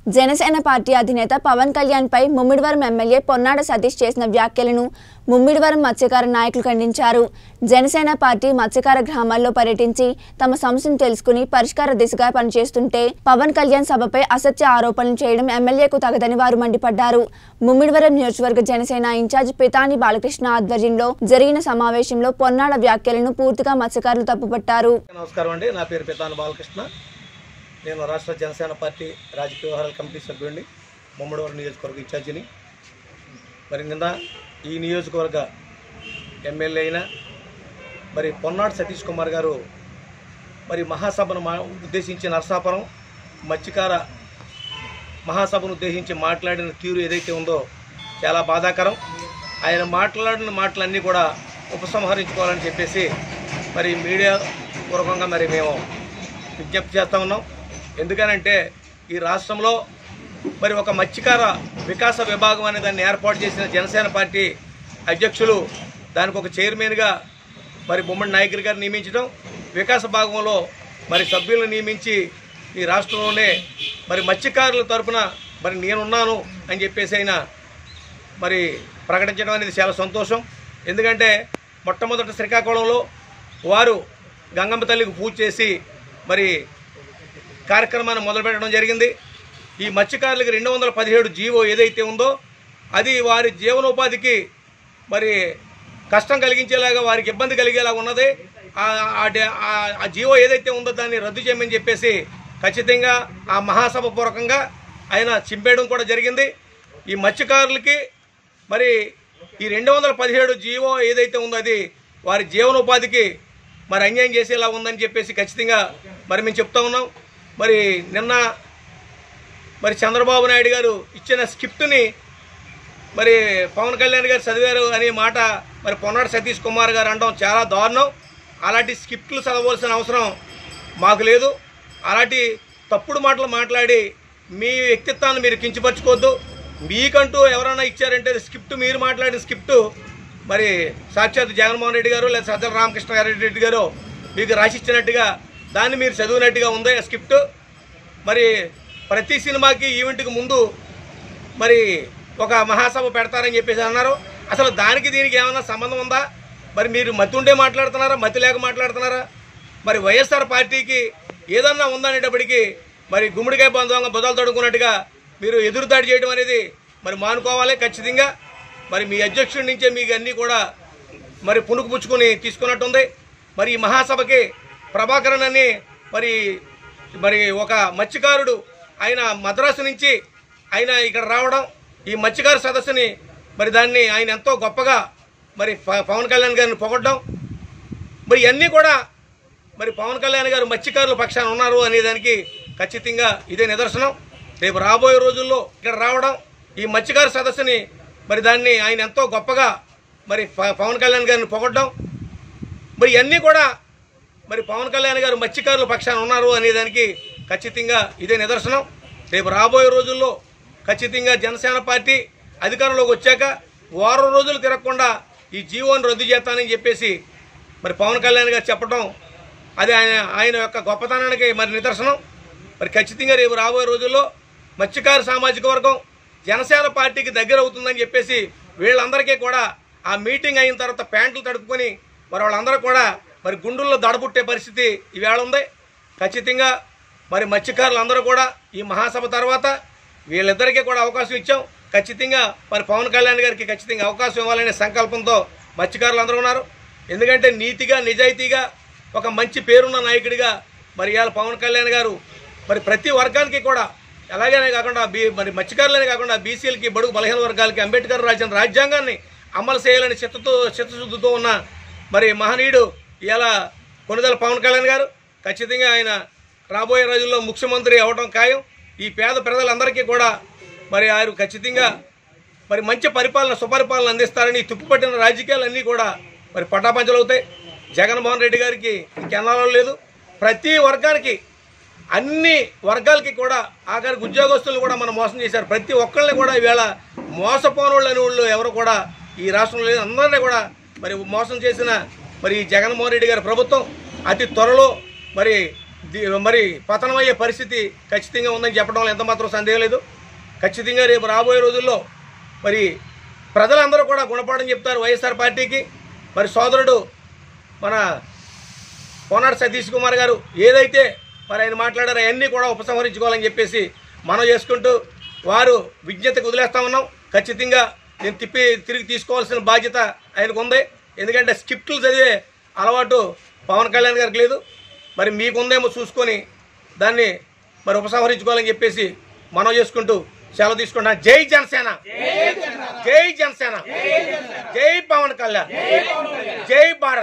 Janasena party అధినేత పవన్ కళ్యాణ్ పై Mummidivaram MLA Ponnada Satish చేసిన వ్యాఖ్యలను ముమ్మిడివరం మత్స్యకార నాయకులు ఖండించారు జనసేన పార్టీ మత్స్యకార గ్రామాల్లో పర్యటించి తమ సమస్యను తెలుసుకుని పరిష్కార దిశగా పనిచేస్తుంటే పవన్ కళ్యాణ్ సభపై అసత్య ఆరోపణలు చేయడం ఎమ్మెల్యేకు తగదని వారు మండిపడ్డారు ముమ్మిడివరం నియోజకవర్గ జనసేన ఇన్ఛార్జ్ పితాని బాలకృష్ణ ఆధ్వర్యంలో జరిగిన సమావేశంలో పొన్నాడ వ్యాఖ్యలను పూర్తిగా మత్స్యకారులు తప్పుపట్టారు నమస్కారం అండి నా పేరు పితాన బాలకృష్ణ నేను రాష్ట్ర జనసేన పార్టీ రాజకీయ వ్యవహారాల కమిటీ సభ్యుడిని ముమ్మడివరం నియోజకవర్గ ఇన్ఛార్జిని మరి నిన్న ఈ నియోజకవర్గ ఎమ్మెల్యే అయిన మరి పొన్నాడు సతీష్ కుమార్ గారు మరి మహాసభను మా ఉద్దేశించి నరసాపురం మత్స్యకార మహాసభను ఉద్దేశించి మాట్లాడిన తీరు ఏదైతే ఉందో చాలా బాధాకరం ఆయన మాట్లాడిన మాటలన్నీ కూడా ఉపసంహరించుకోవాలని చెప్పేసి మరి మీడియా పూర్వకంగా మరి మేము విజ్ఞప్తి చేస్తూ ఉన్నాం ఎందుకనంటే ఈ రాష్ట్రంలో మరి ఒక మత్స్యకార వికాస విభాగం అనే దాన్ని ఏర్పాటు చేసిన జనసేన పార్టీ అధ్యక్షులు దానికి ఒక చైర్మన్గా మరి బొమ్మడి నాయకులు గారు నియమించడం వికాస భాగంలో మరి సభ్యులను నియమించి ఈ రాష్ట్రంలోనే మరి మత్స్యకారుల తరపున మరి నేనున్నాను అని చెప్పేసి ఆయన మరి ప్రకటించడం అనేది చాలా సంతోషం ఎందుకంటే మొట్టమొదట శ్రీకాకుళంలో వారు గంగమ్మ తల్లికి పూజ చేసి మరి కార్యక్రమాన్ని మొదలుపెట్టడం జరిగింది ఈ మత్స్యకారులకు రెండు వందల పదిహేడు జీవో ఏదైతే ఉందో అది వారి జీవనోపాధికి మరి కష్టం కలిగించేలాగా వారికి ఇబ్బంది కలిగేలాగా ఉన్నది ఆ- ఆ డే- ఆ- ఆ జీవో ఏదైతే ఉందో దాన్ని రద్దు చేయమని చెప్పేసి ఖచ్చితంగా ఆ మహాసభ పూర్వకంగా ఆయన చింపేయడం కూడా జరిగింది ఈ మత్స్యకారులకి మరి ఈ రెండు వందల పదిహేడు జీవో ఏదైతే ఉందో అది వారి జీవనోపాధికి మరి అన్యాయం చేసేలా ఉందని చెప్పేసి ఖచ్చితంగా మరి మేము చెప్తా ఉన్నాం మరి నిన్న మరి చంద్రబాబు నాయుడు గారు ఇచ్చిన స్క్రిప్ట్ని మరి పవన్ కళ్యాణ్ గారు చదివారు అనే మాట మరి పొన్నాడు సతీష్ కుమార్ గారు అనడం చాలా దారుణం అలాంటి స్క్రిప్ట్లు చదవలసిన అవసరం మాకు లేదు అలాంటి తప్పుడు మాటలు మాట్లాడి మీ వ్యక్తిత్వాన్ని మీరు కించపరచుకోవద్దు మీకంటూ ఎవరైనా ఇచ్చారంటే స్క్రిప్ట్ మీరు మాట్లాడిన స్క్రిప్ట్ మరి సాక్షాత్ జగన్మోహన్ రెడ్డి గారు లేదా సజ్జల రామకృష్ణ రెడ్డి గారు మీకు రాసిచ్చినట్టుగా దాన్ని మీరు చదివినట్టుగా ఉంది ఆ స్క్రిప్ట్ మరి ప్రతి సినిమాకి ఈవెంట్కి ముందు మరి ఒక మహాసభ పెడతారని చెప్పేసి అన్నారు అసలు దానికి దీనికి ఏమైనా సంబంధం ఉందా మరి మీరు మతి ఉండే మాట్లాడుతున్నారా మతి లేక మాట్లాడుతున్నారా మరి వైఎస్ఆర్ పార్టీకి ఏదన్నా ఉందనేటప్పటికీ మరి గుమ్మడికాయ బంధంగా బుధాలు తడుకున్నట్టుగా మీరు ఎదురుదాడి చేయడం అనేది మరి మానుకోవాలి ఖచ్చితంగా మరి మీ అధ్యక్షుడి నుంచే మీకు అన్నీ కూడా మరి పుణుకు పుచ్చుకొని తీసుకున్నట్టుంది మరి ఈ మహాసభకి ప్రభాకరన్ అని మరి మరి ఒక మత్స్యకారుడు ఆయన మద్రాసు నుంచి ఆయన ఇక్కడ రావడం ఈ మత్స్యకార సదస్సుని మరి దాన్ని ఆయన ఎంతో గొప్పగా మరి ప- పవన్ కళ్యాణ్ గారిని పొగడ్డం మరి ఇవన్నీ కూడా మరి పవన్ కళ్యాణ్ గారు మత్స్యకారుల పక్షాన ఉన్నారు అనే దానికి ఖచ్చితంగా ఇదే నిదర్శనం రేపు రాబోయే రోజుల్లో ఇక్కడ రావడం ఈ మత్స్యకార సదస్సుని మరి దాన్ని ఆయన ఎంతో గొప్పగా మరి ప- పవన్ కళ్యాణ్ గారిని పొగడ్డం మరి ఇవన్నీ కూడా మరి పవన్ కళ్యాణ్ గారు మత్స్యకారుల పక్షాన ఉన్నారు అనే దానికి ఖచ్చితంగా ఇదే నిదర్శనం రేపు రాబోయే రోజుల్లో ఖచ్చితంగా జనసేన పార్టీ అధికారంలోకి వచ్చాక వారం రోజులు తిరగకుండా ఈ జీవోని రద్దు చేస్తానని చెప్పేసి మరి పవన్ కళ్యాణ్ గారు చెప్పడం అది ఆయన ఆయన యొక్క గొప్పతనానికి మరి నిదర్శనం మరి ఖచ్చితంగా రేపు రాబోయే రోజుల్లో మత్స్యకార సామాజిక వర్గం జనసేన పార్టీకి దగ్గర అవుతుందని చెప్పేసి వీళ్ళందరికీ కూడా ఆ మీటింగ్ అయిన తర్వాత ప్యాంట్లు తడుపుకొని మరి వాళ్ళందరూ కూడా మరి గుండుల్లో దడబుట్టే పరిస్థితి ఈవేళ ఉంది ఖచ్చితంగా మరి మత్స్యకారులు అందరూ కూడా ఈ మహాసభ తర్వాత వీళ్ళిద్దరికీ కూడా అవకాశం ఇచ్చాం ఖచ్చితంగా మరి పవన్ కళ్యాణ్ గారికి ఖచ్చితంగా అవకాశం ఇవ్వాలనే సంకల్పంతో మత్స్యకారులు అందరూ ఉన్నారు ఎందుకంటే నీతిగా నిజాయితీగా ఒక మంచి పేరున్న నాయకుడిగా మరి ఇవాళ పవన్ కళ్యాణ్ గారు మరి ప్రతి వర్గానికి కూడా ఎలాగనే కాకుండా బీ మరి మత్స్యకారులనే కాకుండా బీసీలకి బడుగు బలహీన వర్గాలకి అంబేద్కర్ రాసిన రాజ్యాంగాన్ని అమలు చేయాలని చిత్తతో చిత్తశుద్ధితో ఉన్న మరి మహనీయుడు ఇలా కొనుదల పవన్ కళ్యాణ్ గారు ఖచ్చితంగా ఆయన రాబోయే రోజుల్లో ముఖ్యమంత్రి అవడం ఖాయం ఈ పేద ప్రజలందరికీ కూడా మరి ఆయన ఖచ్చితంగా మరి మంచి పరిపాలన సుపరిపాలన అందిస్తారని ఈ తుప్పుపట్టిన రాజకీయాలన్నీ కూడా మరి పటాపంచలవుతాయి జగన్మోహన్ రెడ్డి గారికి ఇంకెన్నాలో లేదు ప్రతి వర్గానికి అన్ని వర్గాలకి కూడా ఆఖరికి ఉద్యోగస్తులు కూడా మనం మోసం చేశారు ప్రతి ఒక్కళ్ళని కూడా ఈవేళ మోసపోనోళ్ళు అనే వాళ్ళు ఎవరు కూడా ఈ రాష్ట్రంలో లేదు అందరినీ కూడా మరి మోసం చేసిన మరి ఈ జగన్మోహన్ రెడ్డి గారి ప్రభుత్వం అతి త్వరలో మరి ది- మరి పతనమయ్యే పరిస్థితి ఖచ్చితంగా ఉందని చెప్పడంలో ఎంత మాత్రం సందేహం లేదు ఖచ్చితంగా రేపు రాబోయే రోజుల్లో మరి ప్రజలందరూ కూడా గుణపాఠం చెప్తారు వైఎస్ఆర్ పార్టీకి మరి సోదరుడు మన కోనాడు సతీష్ కుమార్ గారు ఏదైతే మరి ఆయన మాట్లాడారో అవన్నీ కూడా ఉపసంహరించుకోవాలని చెప్పేసి మనం చేసుకుంటూ వారు విజ్ఞతకు వదిలేస్తా ఉన్నాం ఖచ్చితంగా నేను తిప్పి తిరిగి తీసుకోవాల్సిన బాధ్యత ఆయనకు ఉంది ఎందుకంటే స్క్రిప్ట్లు చదివే అలవాటు పవన్ కళ్యాణ్ గారికి లేదు మరి మీకుందేమో చూసుకొని దాన్ని మరి ఉపసంహరించుకోవాలని చెప్పేసి మనం చేసుకుంటూ సెలవు తీసుకుంటాం జై జనసేన జై జనసేన జై పవన్ కళ్యాణ్ జై భారత్